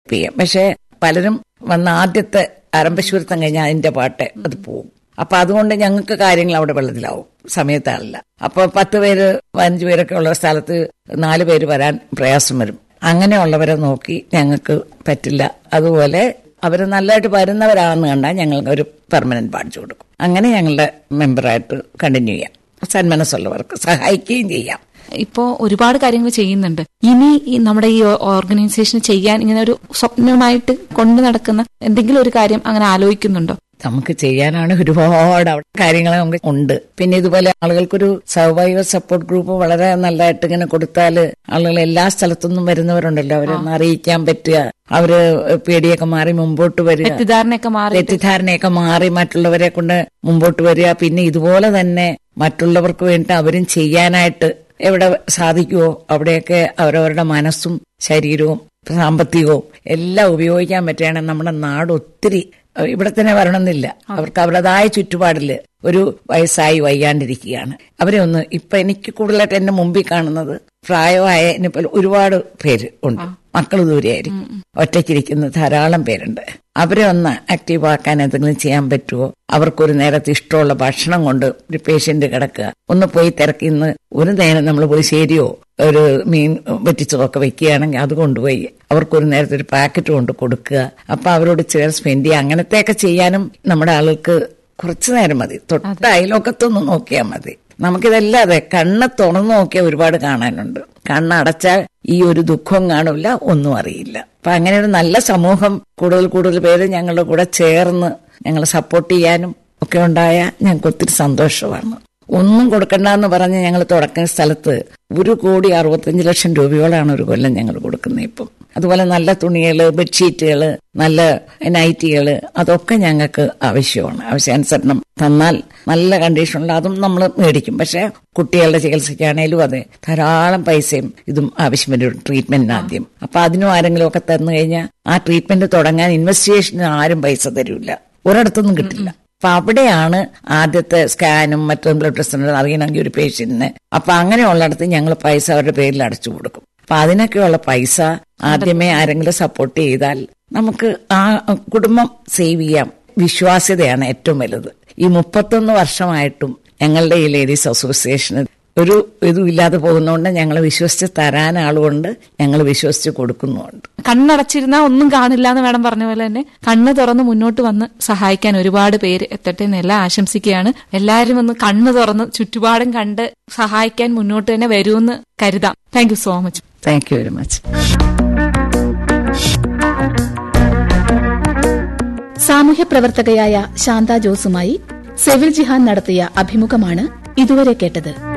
ചെയ്യാം പക്ഷെ പലരും വന്ന ആദ്യത്തെ ആരംഭശൂരത്തം കഴിഞ്ഞാൽ അതിന്റെ പാട്ട് അത് പോവും അപ്പൊ അതുകൊണ്ട് ഞങ്ങൾക്ക് കാര്യങ്ങൾ അവിടെ വെള്ളത്തിലാവും സമയത്താളില്ല അപ്പൊ പത്ത് പേര് പതിനഞ്ച് പേരൊക്കെ ഉള്ള സ്ഥലത്ത് നാല് പേര് വരാൻ പ്രയാസം വരും അങ്ങനെയുള്ളവരെ നോക്കി ഞങ്ങൾക്ക് പറ്റില്ല അതുപോലെ അവർ നല്ലതായിട്ട് വരുന്നവരാണെന്ന് കണ്ടാൽ ഞങ്ങൾക്ക് ഒരു പെർമനന്റ് ബാഡ്ജ് കൊടുക്കും അങ്ങനെ ഞങ്ങളുടെ മെമ്പറായിട്ട് കണ്ടിന്യൂ ചെയ്യാം സന്മനസ്സുള്ളവർക്ക് സഹായിക്കുകയും ചെയ്യാം ഇപ്പോ ഒരുപാട് കാര്യങ്ങൾ ചെയ്യുന്നുണ്ട് ഇനി ഈ നമ്മുടെ ഈ ഓർഗനൈസേഷൻ ചെയ്യാൻ ഇങ്ങനെ ഒരു സ്വപ്നമായിട്ട് കൊണ്ടു നടക്കുന്ന എന്തെങ്കിലും ഒരു കാര്യം അങ്ങനെ ആലോചിക്കുന്നുണ്ടോ നമുക്ക് ചെയ്യാനാണ് ഒരുപാട് അവിടെ കാര്യങ്ങൾ നമുക്ക് ഉണ്ട് പിന്നെ ഇതുപോലെ ആളുകൾക്കൊരു സർവൈവർ സപ്പോർട്ട് ഗ്രൂപ്പ് വളരെ നല്ലതായിട്ട് ഇങ്ങനെ കൊടുത്താൽ ആളുകൾ എല്ലാ സ്ഥലത്തുനിന്നും വരുന്നവരുണ്ടല്ലോ അവരൊന്ന് അറിയിക്കാൻ പറ്റുക അവര് പേടിയൊക്കെ മാറി മുമ്പോട്ട് വരിക തെറ്റിദ്ധാരണയൊക്കെ മാറി തെറ്റിദ്ധാരണയൊക്കെ മാറി മറ്റുള്ളവരെ കൊണ്ട് മുമ്പോട്ട് വരിക പിന്നെ ഇതുപോലെ തന്നെ മറ്റുള്ളവർക്ക് വേണ്ടി അവരും ചെയ്യാനായിട്ട് എവിടെ സാധിക്കുമോ അവിടെയൊക്കെ അവരവരുടെ മനസ്സും ശരീരവും സാമ്പത്തികവും എല്ലാം ഉപയോഗിക്കാൻ പറ്റുകയാണെങ്കിൽ നമ്മുടെ നാട് ഒത്തിരി അഹ് ഇവിടെ തന്നെ വരണമെന്നില്ല അവർക്ക് അവരുടേതായ ചുറ്റുപാടില് ഒരു വയസ്സായി വയ്യാണ്ടിരിക്കുകയാണ് അവരെ ഒന്ന് ഇപ്പൊ എനിക്ക് കൂടുതലായിട്ട് എന്റെ മുമ്പിൽ കാണുന്നത് പ്രായമായ ഇനിയിപ്പോൾ ഒരുപാട് പേര് ഉണ്ട് മക്കൾ ദൂരെയായിരിക്കും ഒറ്റയ്ക്കിരിക്കുന്ന ധാരാളം പേരുണ്ട് അവരെ ഒന്ന് ആക്റ്റീവ് ആക്കാൻ എന്തെങ്കിലും ചെയ്യാൻ പറ്റുമോ അവർക്കൊരു നേരത്തെ ഇഷ്ടമുള്ള ഭക്ഷണം കൊണ്ട് ഒരു പേഷ്യന്റ് കിടക്കുക ഒന്ന് പോയി തിരക്കിന്ന് ഒരു നേരം നമ്മൾ പുളിശ്ശേരിയോ ഒരു മീൻ വെറ്റിച്ചതോ ഒക്കെ വെക്കുകയാണെങ്കിൽ അത് കൊണ്ടുപോയി അവർക്കൊരു നേരത്തെ ഒരു പാക്കറ്റ് കൊണ്ട് കൊടുക്കുക അപ്പൊ അവരോട് ചേർ സ്പെൻഡ് ചെയ്യുക അങ്ങനത്തെയൊക്കെ ചെയ്യാനും നമ്മുടെ ആളുകൾക്ക് കുറച്ചു നേരം മതി തൊട്ട് അയലോക്കത്തൊന്ന് നോക്കിയാൽ മതി നമുക്കിതെല്ലാം അതെ കണ്ണ് തുറന്നു നോക്കിയാൽ ഒരുപാട് കാണാനുണ്ട് കണ്ണടച്ചാൽ ഈ ഒരു ദുഃഖവും കാണില്ല ഒന്നും അറിയില്ല അപ്പൊ അങ്ങനെ ഒരു നല്ല സമൂഹം കൂടുതൽ കൂടുതൽ പേര് ഞങ്ങളുടെ കൂടെ ചേർന്ന് ഞങ്ങളെ സപ്പോർട്ട് ചെയ്യാനും ഒക്കെ ഉണ്ടായ ഞങ്ങൾക്ക് ഒത്തിരി സന്തോഷമാണ് ഒന്നും കൊടുക്കണ്ടെന്ന് പറഞ്ഞ് ഞങ്ങൾ തുടക്കുന്ന സ്ഥലത്ത് ഒരു കോടി അറുപത്തഞ്ച് ലക്ഷം രൂപയോളാണ് ഒരു കൊല്ലം ഞങ്ങൾ കൊടുക്കുന്നത് ഇപ്പം അതുപോലെ നല്ല തുണികള് ബെഡ്ഷീറ്റുകള് നല്ല നൈറ്റികള് അതൊക്കെ ഞങ്ങൾക്ക് ആവശ്യമാണ് ആവശ്യാനുസരണം തന്നാൽ നല്ല കണ്ടീഷനുള്ള അതും നമ്മൾ മേടിക്കും പക്ഷെ കുട്ടികളുടെ ചികിത്സയ്ക്കാണേലും അതെ ധാരാളം പൈസയും ഇതും ആവശ്യം വരും ട്രീറ്റ്മെന്റിന് ആദ്യം അപ്പൊ അതിനും ആരെങ്കിലും ഒക്കെ തന്നു കഴിഞ്ഞാൽ ആ ട്രീറ്റ്മെന്റ് തുടങ്ങാൻ ഇൻവെസ്റ്റിഗേഷന് ആരും പൈസ തരില്ല ഒരിടത്തൊന്നും കിട്ടില്ല അപ്പൊ അവിടെയാണ് ആദ്യത്തെ സ്കാനും മറ്റും ബ്ലഡ് ടെസ്റ്റും അറിയണമെങ്കിൽ ഒരു പേഷ്യന്റിന് അപ്പൊ അങ്ങനെയുള്ളിടത്ത് ഞങ്ങൾ പൈസ അവരുടെ പേരിൽ അടച്ചു കൊടുക്കും അപ്പൊ അതിനൊക്കെയുള്ള പൈസ ആദ്യമേ ആരെങ്കിലും സപ്പോർട്ട് ചെയ്താൽ നമുക്ക് ആ കുടുംബം സേവ് ചെയ്യാം വിശ്വാസ്യതയാണ് ഏറ്റവും വലുത് ഈ മുപ്പത്തൊന്ന് വർഷമായിട്ടും ഞങ്ങളുടെ ഈ ലേഡീസ് അസോസിയേഷന് ഒരു ഇതും ഇല്ലാതെ പോകുന്നതുകൊണ്ട് ഞങ്ങൾ വിശ്വസിച്ച് തരാൻ ആളുകൊണ്ട് ഞങ്ങൾ വിശ്വസിച്ച് കൊടുക്കുന്നുമുണ്ട് കണ്ണടച്ചിരുന്നാ ഒന്നും കാണില്ല എന്ന് വേണം പറഞ്ഞ പോലെ തന്നെ കണ്ണ് തുറന്ന് മുന്നോട്ട് വന്ന് സഹായിക്കാൻ ഒരുപാട് പേര് എത്തട്ടെ എന്നെല്ലാം ആശംസിക്കുകയാണ് എല്ലാവരും ഒന്ന് കണ്ണ് തുറന്ന് ചുറ്റുപാടും കണ്ട് സഹായിക്കാൻ മുന്നോട്ട് തന്നെ വരുമെന്ന് കരുതാം thank so much thank you very much സാമൂഹ്യ പ്രവർത്തകയായ ശാന്ത ജോസുമായി സെവിൽ ജിഹാൻ നടത്തിയ അഭിമുഖമാണ് ഇതുവരെ കേട്ടത്